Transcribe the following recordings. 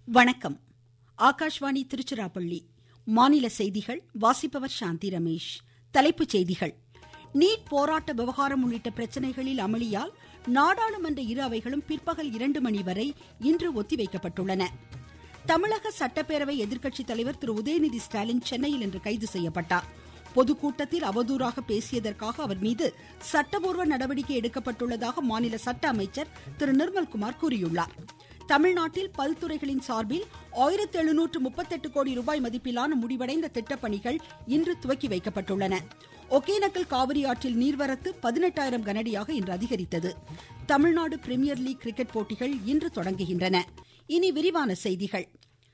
வணக்கம் ஆகாஷ்வாணி திருச்சிராப்பள்ளி மாநில செய்திகள் வாசிப்பவர் சாந்தி ரமேஷ் தலைப்புச் செய்திகள் நீட் போராட்ட விவகாரம் உள்ளிட்ட பிரச்சனைகளில் அமளியால் நாடாளுமன்ற இரு அவைகளும் பிற்பகல் இரண்டு மணி வரை இன்று ஒத்திவைக்கப்பட்டுள்ளன தமிழக சட்டப்பேரவை எதிர்க்கட்சித் தலைவர் திரு உதயநிதி ஸ்டாலின் சென்னையில் இன்று கைது செய்யப்பட்டார் பொதுக்கூட்டத்தில் அவதூறாக பேசியதற்காக அவர் மீது சட்டபூர்வ நடவடிக்கை எடுக்கப்பட்டுள்ளதாக மாநில சட்ட அமைச்சர் திரு நிர்மல்குமார் கூறியுள்ளார் தமிழ்நாட்டில் பல்துறைகளின் சார்பில் ஆயிரத்தி எழுநூற்று முப்பத்தெட்டு கோடி ரூபாய் மதிப்பிலான முடிவடைந்த திட்டப்பணிகள் இன்று துவக்கி வைக்கப்பட்டுள்ளன ஒகேனக்கல் காவிரி ஆற்றில் நீர்வரத்து பதினெட்டாயிரம் கனடியாக இன்று அதிகரித்தது தமிழ்நாடு பிரிமியர் லீக் கிரிக்கெட் போட்டிகள் இன்று தொடங்குகின்றன இனி விரிவான செய்திகள்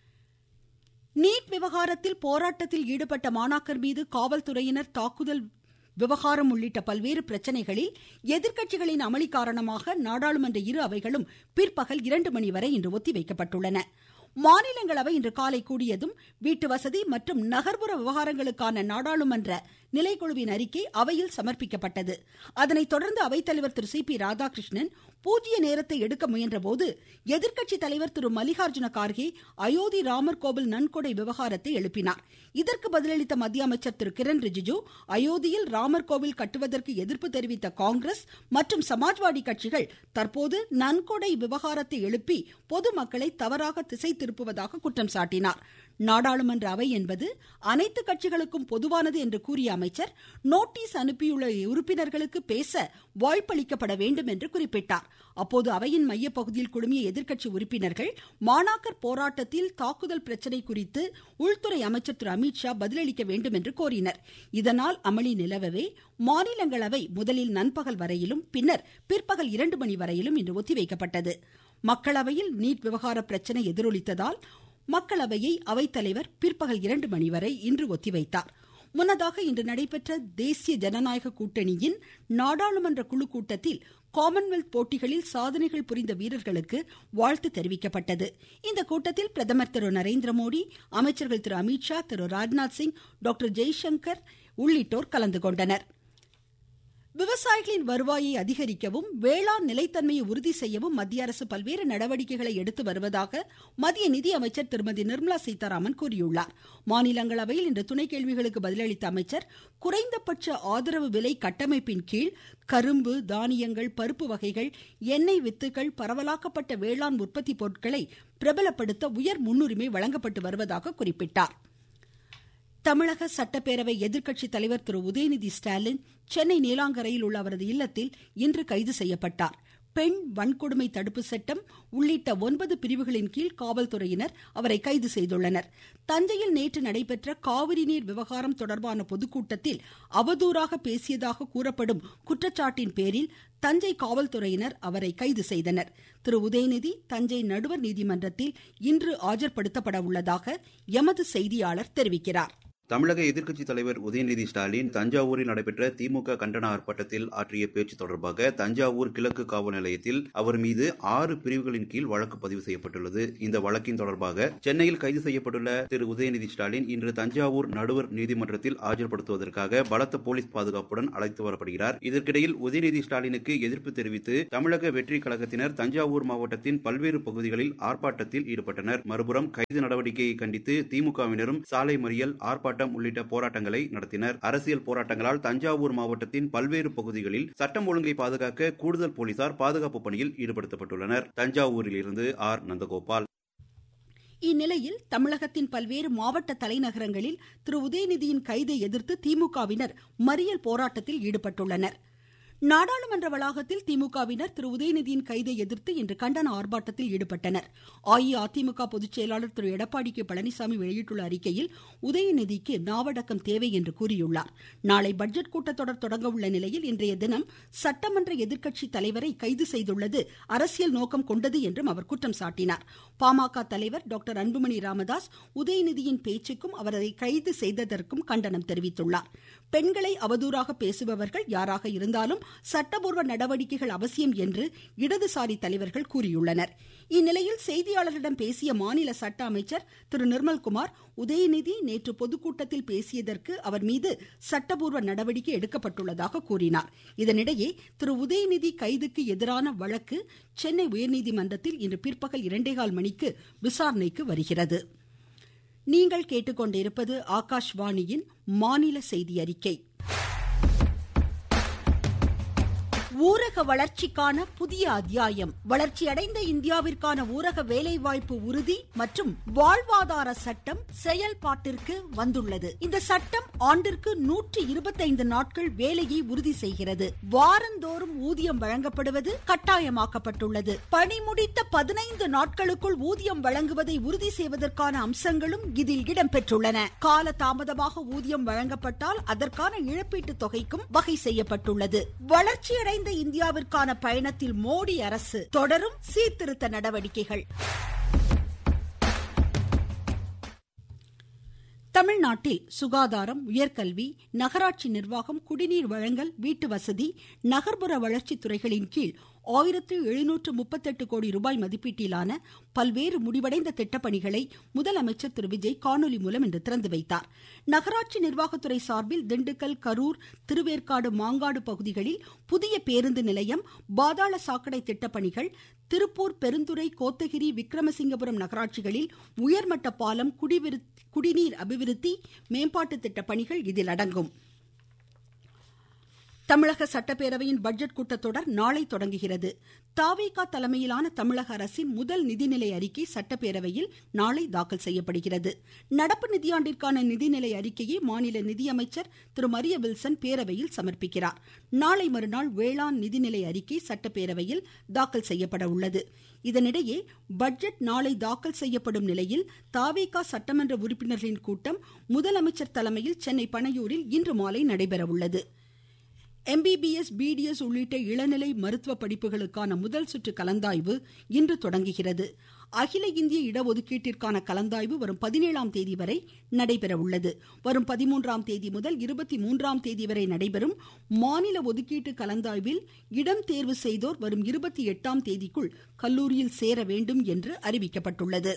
நீட் விவகாரத்தில் போராட்டத்தில் ஈடுபட்ட மாணாக்கர் மீது காவல்துறையினர் தாக்குதல் விவகாரம் உள்ளிட்ட பல்வேறு பிரச்சனைகளில் எதிர்க்கட்சிகளின் அமளி காரணமாக நாடாளுமன்ற இரு அவைகளும் பிற்பகல் இரண்டு மணி வரை இன்று ஒத்திவைக்கப்பட்டுள்ளன மாநிலங்களவை இன்று காலை கூடியதும் வீட்டு வசதி மற்றும் நகர்ப்புற விவகாரங்களுக்கான நாடாளுமன்ற நிலைக்குழுவின் அறிக்கை அவையில் சமர்ப்பிக்கப்பட்டது அதனைத் தொடர்ந்து அவைத்தலைவர் திரு சி பி ராதாகிருஷ்ணன் பூஜ்ய நேரத்தை எடுக்க முயன்றபோது எதிர்க்கட்சி தலைவர் திரு மல்லிகார்ஜுன கார்கே அயோத்தி ராமர் கோவில் நன்கொடை விவகாரத்தை எழுப்பினார் இதற்கு பதிலளித்த மத்திய அமைச்சர் திரு கிரண் ரிஜிஜு அயோத்தியில் ராமர் கோவில் கட்டுவதற்கு எதிர்ப்பு தெரிவித்த காங்கிரஸ் மற்றும் சமாஜ்வாடி கட்சிகள் தற்போது நன்கொடை விவகாரத்தை எழுப்பி பொதுமக்களை தவறாக திசை திருப்புவதாக குற்றம் சாட்டினார் நாடாளுமன்ற அவை என்பது அனைத்து கட்சிகளுக்கும் பொதுவானது என்று கூறிய அமைச்சர் நோட்டீஸ் அனுப்பியுள்ள உறுப்பினர்களுக்கு பேச வாய்ப்பளிக்கப்பட வேண்டும் என்று குறிப்பிட்டார் அப்போது அவையின் மையப்பகுதியில் குழுமிய எதிர்க்கட்சி உறுப்பினர்கள் மாணாக்கர் போராட்டத்தில் தாக்குதல் பிரச்சனை குறித்து உள்துறை அமைச்சர் திரு அமித்ஷா பதிலளிக்க வேண்டும் என்று கோரினர் இதனால் அமளி நிலவவே மாநிலங்களவை முதலில் நண்பகல் வரையிலும் பின்னர் பிற்பகல் இரண்டு மணி வரையிலும் இன்று ஒத்திவைக்கப்பட்டது மக்களவையில் நீட் விவகார பிரச்சனை எதிரொலித்ததால் மக்களவையை அவைத்தலைவர் பிற்பகல் இரண்டு மணி வரை இன்று ஒத்திவைத்தார் முன்னதாக இன்று நடைபெற்ற தேசிய ஜனநாயக கூட்டணியின் நாடாளுமன்ற குழு கூட்டத்தில் காமன்வெல்த் போட்டிகளில் சாதனைகள் புரிந்த வீரர்களுக்கு வாழ்த்து தெரிவிக்கப்பட்டது இந்த கூட்டத்தில் பிரதமர் திரு நரேந்திர மோடி அமைச்சர்கள் திரு அமித்ஷா திரு ராஜ்நாத் சிங் டாக்டர் ஜெய்சங்கர் உள்ளிட்டோர் கலந்து கொண்டனர் விவசாயிகளின் வருவாயை அதிகரிக்கவும் வேளாண் நிலைத்தன்மையை உறுதி செய்யவும் மத்திய அரசு பல்வேறு நடவடிக்கைகளை எடுத்து வருவதாக மத்திய நிதியமைச்சர் திருமதி நிர்மலா சீதாராமன் கூறியுள்ளார் மாநிலங்களவையில் இன்று துணை கேள்விகளுக்கு பதிலளித்த அமைச்சர் குறைந்தபட்ச ஆதரவு விலை கட்டமைப்பின் கீழ் கரும்பு தானியங்கள் பருப்பு வகைகள் எண்ணெய் வித்துகள் பரவலாக்கப்பட்ட வேளாண் உற்பத்தி பொருட்களை பிரபலப்படுத்த உயர் முன்னுரிமை வழங்கப்பட்டு வருவதாக குறிப்பிட்டார் தமிழக சட்டப்பேரவை எதிர்க்கட்சி தலைவர் திரு உதயநிதி ஸ்டாலின் சென்னை நீலாங்கரையில் உள்ள அவரது இல்லத்தில் இன்று கைது செய்யப்பட்டார் பெண் வன்கொடுமை தடுப்பு சட்டம் உள்ளிட்ட ஒன்பது பிரிவுகளின் கீழ் காவல்துறையினர் அவரை கைது செய்துள்ளனர் தஞ்சையில் நேற்று நடைபெற்ற காவிரி நீர் விவகாரம் தொடர்பான பொதுக்கூட்டத்தில் அவதூறாக பேசியதாக கூறப்படும் குற்றச்சாட்டின் பேரில் தஞ்சை காவல்துறையினர் அவரை கைது செய்தனர் திரு உதயநிதி தஞ்சை நடுவர் நீதிமன்றத்தில் இன்று ஆஜர்படுத்தப்பட உள்ளதாக எமது செய்தியாளர் தெரிவிக்கிறார் தமிழக எதிர்க்கட்சித் தலைவர் உதயநிதி ஸ்டாலின் தஞ்சாவூரில் நடைபெற்ற திமுக கண்டன ஆர்ப்பாட்டத்தில் ஆற்றிய பேச்சு தொடர்பாக தஞ்சாவூர் கிழக்கு காவல் நிலையத்தில் அவர் மீது ஆறு பிரிவுகளின் கீழ் வழக்கு பதிவு செய்யப்பட்டுள்ளது இந்த வழக்கின் தொடர்பாக சென்னையில் கைது செய்யப்பட்டுள்ள திரு உதயநிதி ஸ்டாலின் இன்று தஞ்சாவூர் நடுவர் நீதிமன்றத்தில் ஆஜர்படுத்துவதற்காக பலத்த போலீஸ் பாதுகாப்புடன் அழைத்து வரப்படுகிறார் இதற்கிடையில் உதயநிதி ஸ்டாலினுக்கு எதிர்ப்பு தெரிவித்து தமிழக வெற்றி கழகத்தினர் தஞ்சாவூர் மாவட்டத்தின் பல்வேறு பகுதிகளில் ஆர்ப்பாட்டத்தில் ஈடுபட்டனர் மறுபுறம் கைது நடவடிக்கையை கண்டித்து திமுகவினரும் சாலை மறியல் ஆர்ப்பாட்டம் போராட்டம் உள்ளிட்ட போராட்டங்களை நடத்தினர் அரசியல் போராட்டங்களால் தஞ்சாவூர் மாவட்டத்தின் பல்வேறு பகுதிகளில் சட்டம் ஒழுங்கை பாதுகாக்க கூடுதல் போலீசார் பாதுகாப்பு பணியில் ஈடுபடுத்தப்பட்டுள்ளனர் தஞ்சாவூரில் இருந்து ஆர் நந்தகோபால் இந்நிலையில் தமிழகத்தின் பல்வேறு மாவட்ட தலைநகரங்களில் திரு உதயநிதியின் கைதை எதிர்த்து திமுகவினர் மறியல் போராட்டத்தில் ஈடுபட்டுள்ளனர் நாடாளுமன்ற வளாகத்தில் திமுகவினர் திரு உதயநிதியின் கைதை எதிர்த்து இன்று கண்டன ஆர்ப்பாட்டத்தில் ஈடுபட்டனர் அஇஅதிமுக பொதுச் செயலாளர் திரு எடப்பாடி கே பழனிசாமி வெளியிட்டுள்ள அறிக்கையில் உதயநிதிக்கு நாவடக்கம் தேவை என்று கூறியுள்ளார் நாளை பட்ஜெட் கூட்டத்தொடர் தொடங்க உள்ள நிலையில் இன்றைய தினம் சட்டமன்ற எதிர்க்கட்சி தலைவரை கைது செய்துள்ளது அரசியல் நோக்கம் கொண்டது என்றும் அவர் குற்றம் சாட்டினார் பாமக தலைவர் டாக்டர் அன்புமணி ராமதாஸ் உதயநிதியின் பேச்சுக்கும் அவரை கைது செய்ததற்கும் கண்டனம் தெரிவித்துள்ளார் பெண்களை அவதூறாக பேசுபவர்கள் யாராக இருந்தாலும் சட்டபூர்வ நடவடிக்கைகள் அவசியம் என்று இடதுசாரி தலைவர்கள் கூறியுள்ளனர் இந்நிலையில் செய்தியாளர்களிடம் பேசிய மாநில சட்ட அமைச்சர் திரு நிர்மல்குமார் உதயநிதி நேற்று பொதுக்கூட்டத்தில் பேசியதற்கு அவர் மீது சட்டபூர்வ நடவடிக்கை எடுக்கப்பட்டுள்ளதாக கூறினார் இதனிடையே திரு உதயநிதி கைதுக்கு எதிரான வழக்கு சென்னை உயர்நீதிமன்றத்தில் இன்று பிற்பகல் இரண்டேகால் மணிக்கு விசாரணைக்கு வருகிறது நீங்கள் கேட்டுக்கொண்டிருப்பது ஆகாஷ்வாணியின் மாநில செய்தி அறிக்கை ஊரக வளர்ச்சிக்கான புதிய அத்தியாயம் வளர்ச்சியடைந்த இந்தியாவிற்கான ஊரக வேலைவாய்ப்பு உறுதி மற்றும் வாழ்வாதார சட்டம் செயல்பாட்டிற்கு வந்துள்ளது இந்த சட்டம் ஆண்டிற்கு நூற்றி இருபத்தைந்து நாட்கள் வேலையை உறுதி செய்கிறது வாரந்தோறும் ஊதியம் வழங்கப்படுவது கட்டாயமாக்கப்பட்டுள்ளது பணி முடித்த பதினைந்து நாட்களுக்குள் ஊதியம் வழங்குவதை உறுதி செய்வதற்கான அம்சங்களும் இதில் இடம்பெற்றுள்ளன கால தாமதமாக ஊதியம் வழங்கப்பட்டால் அதற்கான இழப்பீட்டு தொகைக்கும் வகை செய்யப்பட்டுள்ளது வளர்ச்சியடைந்த இந்தியாவிற்கான பயணத்தில் மோடி அரசு தொடரும் சீர்திருத்த நடவடிக்கைகள் தமிழ்நாட்டில் சுகாதாரம் உயர்கல்வி நகராட்சி நிர்வாகம் குடிநீர் வழங்கல் வீட்டு வசதி நகர்ப்புற வளர்ச்சி துறைகளின் கீழ் ஆயிரத்து எழுநூற்று முப்பத்தெட்டு கோடி ரூபாய் மதிப்பீட்டிலான பல்வேறு முடிவடைந்த திட்டப்பணிகளை முதலமைச்சர் திரு விஜய் காணொலி மூலம் இன்று திறந்து வைத்தார் நகராட்சி நிர்வாகத்துறை சார்பில் திண்டுக்கல் கரூர் திருவேற்காடு மாங்காடு பகுதிகளில் புதிய பேருந்து நிலையம் பாதாள சாக்கடை திட்டப்பணிகள் திருப்பூர் பெருந்துறை கோத்தகிரி விக்ரமசிங்கபுரம் நகராட்சிகளில் உயர்மட்ட பாலம் குடிநீர் அபிவிருத்தி மேம்பாட்டு திட்ட பணிகள் இதில் அடங்கும் தமிழக சட்டப்பேரவையின் பட்ஜெட் கூட்டத்தொடர் நாளை தொடங்குகிறது தாவேகா தலைமையிலான தமிழக அரசின் முதல் நிதிநிலை அறிக்கை சட்டப்பேரவையில் நாளை தாக்கல் செய்யப்படுகிறது நடப்பு நிதியாண்டிற்கான நிதிநிலை அறிக்கையை மாநில நிதியமைச்சர் திரு மரிய வில்சன் பேரவையில் சமர்ப்பிக்கிறார் நாளை மறுநாள் வேளாண் நிதிநிலை அறிக்கை சட்டப்பேரவையில் தாக்கல் செய்யப்பட உள்ளது இதனிடையே பட்ஜெட் நாளை தாக்கல் செய்யப்படும் நிலையில் தாவேகா சட்டமன்ற உறுப்பினர்களின் கூட்டம் முதலமைச்சர் தலைமையில் சென்னை பனையூரில் இன்று மாலை நடைபெற உள்ளது எம்பிபிஎஸ் பிடிஎஸ் உள்ளிட்ட இளநிலை மருத்துவ படிப்புகளுக்கான முதல் சுற்று கலந்தாய்வு இன்று தொடங்குகிறது அகில இந்திய இடஒதுக்கீட்டிற்கான கலந்தாய்வு வரும் பதினேழாம் தேதி வரை நடைபெற உள்ளது வரும் பதிமூன்றாம் தேதி முதல் இருபத்தி மூன்றாம் தேதி வரை நடைபெறும் மாநில ஒதுக்கீட்டு கலந்தாய்வில் இடம் தேர்வு செய்தோர் வரும் இருபத்தி எட்டாம் தேதிக்குள் கல்லூரியில் சேர வேண்டும் என்று அறிவிக்கப்பட்டுள்ளது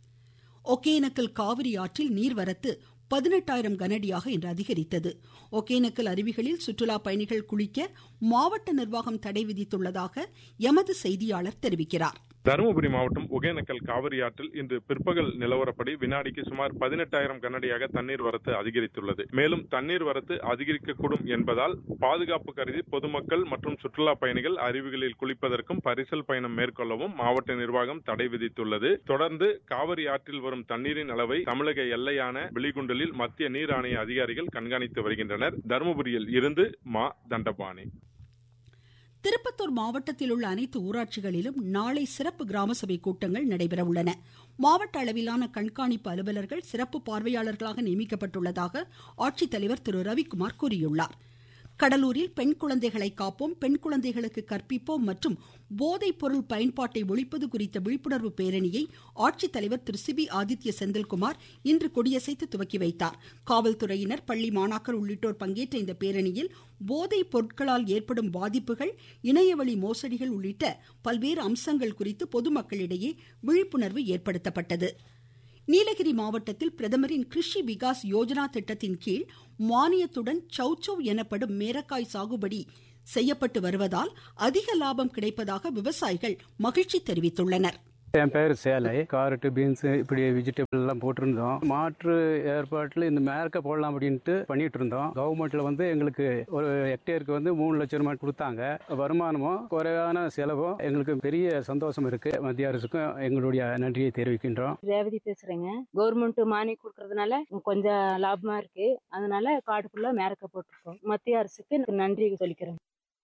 ஒகேனக்கல் காவிரி ஆற்றில் நீர்வரத்து பதினெட்டாயிரம் கனஅடியாக இன்று அதிகரித்தது ஒகேனக்கல் அருவிகளில் சுற்றுலா பயணிகள் குளிக்க மாவட்ட நிர்வாகம் தடை விதித்துள்ளதாக எமது செய்தியாளர் தெரிவிக்கிறார் தருமபுரி மாவட்டம் ஒகேனக்கல் காவிரி ஆற்றில் இன்று பிற்பகல் நிலவரப்படி வினாடிக்கு சுமார் பதினெட்டாயிரம் கனஅடியாக தண்ணீர் வரத்து அதிகரித்துள்ளது மேலும் தண்ணீர் வரத்து அதிகரிக்கக்கூடும் என்பதால் பாதுகாப்பு கருதி பொதுமக்கள் மற்றும் சுற்றுலா பயணிகள் அருவிகளில் குளிப்பதற்கும் பரிசல் பயணம் மேற்கொள்ளவும் மாவட்ட நிர்வாகம் தடை விதித்துள்ளது தொடர்ந்து காவிரி ஆற்றில் வரும் தண்ணீரின் அளவை தமிழக எல்லையான வெளிகுண்டலில் மத்திய நீர் ஆணைய அதிகாரிகள் கண்காணித்து வருகின்றனர் தருமபுரியில் இருந்து மா தண்டபாணி திருப்பத்தூர் மாவட்டத்தில் உள்ள அனைத்து ஊராட்சிகளிலும் நாளை சிறப்பு கிராம சபை கூட்டங்கள் நடைபெற உள்ளன மாவட்ட அளவிலான கண்காணிப்பு அலுவலர்கள் சிறப்பு பார்வையாளர்களாக நியமிக்கப்பட்டுள்ளதாக ஆட்சித்தலைவர் திரு ரவிக்குமார் கூறியுள்ளார் கடலூரில் பெண் குழந்தைகளை காப்போம் பெண் குழந்தைகளுக்கு கற்பிப்போம் மற்றும் போதைப் பொருள் பயன்பாட்டை ஒழிப்பது குறித்த விழிப்புணர்வு பேரணியை ஆட்சித்தலைவர் திரு சிபி ஆதித்ய செந்தில்குமார் இன்று கொடியசைத்து துவக்கி வைத்தார் காவல்துறையினர் பள்ளி மாணாக்கர் உள்ளிட்டோர் பங்கேற்ற இந்த பேரணியில் போதைப் பொருட்களால் ஏற்படும் பாதிப்புகள் இணையவழி மோசடிகள் உள்ளிட்ட பல்வேறு அம்சங்கள் குறித்து பொதுமக்களிடையே விழிப்புணர்வு ஏற்படுத்தப்பட்டது நீலகிரி மாவட்டத்தில் பிரதமரின் கிருஷி விகாஸ் யோஜனா திட்டத்தின் கீழ் மானியத்துடன் சௌச்சௌ எனப்படும் மேரக்காய் சாகுபடி செய்யப்பட்டு வருவதால் அதிக லாபம் கிடைப்பதாக விவசாயிகள் மகிழ்ச்சி தெரிவித்துள்ளனர் என் பேர் சேலை காரட்டு பீன்ஸ் இப்படி வெஜிடபிள் எல்லாம் போட்டிருந்தோம் மாற்று ஏற்பாட்டில் இந்த மேற்க போடலாம் அப்படின்ட்டு பண்ணிட்டு இருந்தோம் கவர்மெண்ட்ல வந்து எங்களுக்கு ஒரு ஹெக்டேருக்கு வந்து மூணு லட்சம் ரூபாய் கொடுத்தாங்க வருமானமும் குறைவான செலவும் எங்களுக்கு பெரிய சந்தோஷம் இருக்கு மத்திய அரசுக்கும் எங்களுடைய நன்றியை தெரிவிக்கின்றோம் ரேவதி பேசுறேங்க கவர்மெண்ட் மானியம் கொடுக்கறதுனால கொஞ்சம் லாபமா இருக்கு அதனால காட்டுக்குள்ள மேரக்க போட்டிருக்கோம் மத்திய அரசுக்கு நன்றி சொல்லிக்கிறேன்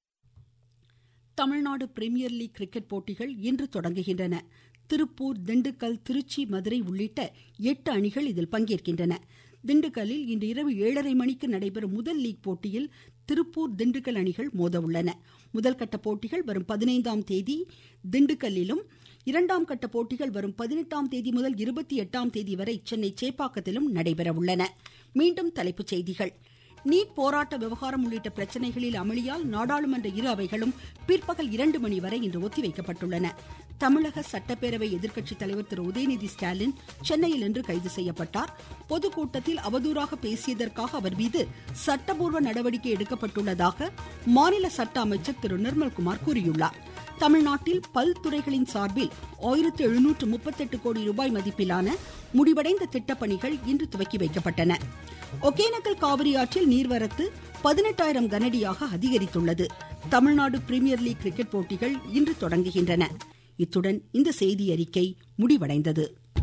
தமிழ்நாடு பிரீமியர் லீக் கிரிக்கெட் போட்டிகள் இன்று தொடங்குகின்றன திருப்பூர் திண்டுக்கல் திருச்சி மதுரை உள்ளிட்ட எட்டு அணிகள் இதில் பங்கேற்கின்றன திண்டுக்கல்லில் இன்று இரவு ஏழரை மணிக்கு நடைபெறும் முதல் லீக் போட்டியில் திருப்பூர் திண்டுக்கல் அணிகள் மோத உள்ளன முதல் கட்ட போட்டிகள் வரும் பதினைந்தாம் தேதி திண்டுக்கல்லிலும் இரண்டாம் கட்ட போட்டிகள் வரும் பதினெட்டாம் தேதி முதல் இருபத்தி எட்டாம் தேதி வரை சென்னை சேப்பாக்கத்திலும் நடைபெற உள்ளன மீண்டும் தலைப்புச் செய்திகள் நீட் போராட்ட விவகாரம் உள்ளிட்ட பிரச்சனைகளில் அமளியால் நாடாளுமன்ற இரு அவைகளும் பிற்பகல் இரண்டு மணி வரை இன்று ஒத்திவைக்கப்பட்டுள்ளன தமிழக சட்டப்பேரவை எதிர்க்கட்சித் தலைவர் திரு உதயநிதி ஸ்டாலின் சென்னையில் இன்று கைது செய்யப்பட்டார் பொதுக்கூட்டத்தில் அவதூறாக பேசியதற்காக அவர் மீது சட்டபூர்வ நடவடிக்கை எடுக்கப்பட்டுள்ளதாக மாநில சட்ட அமைச்சர் திரு நிர்மல்குமார் கூறியுள்ளார் தமிழ்நாட்டில் பல்துறைகளின் சார்பில் ஆயிரத்து எழுநூற்று முப்பத்தெட்டு கோடி ரூபாய் மதிப்பிலான முடிவடைந்த திட்டப்பணிகள் இன்று துவக்கி வைக்கப்பட்டன ஒகேனக்கல் காவிரி ஆற்றில் நீர்வரத்து பதினெட்டாயிரம் கனடியாக அதிகரித்துள்ளது தமிழ்நாடு பிரீமியர் லீக் கிரிக்கெட் போட்டிகள் இன்று தொடங்குகின்றன இத்துடன் இந்த செய்தி அறிக்கை முடிவடைந்தது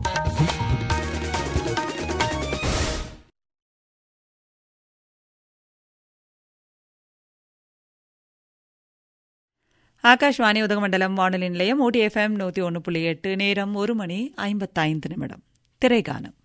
ஆகாஷ்வாணி உதகமண்டலம் வானொலி நிலையம் ஓடி எஃப்எம் நூற்றி ஒன்று புள்ளி எட்டு நேரம் ஒரு மணி ஐம்பத்தைந்து நிமிடம் திரைகானம்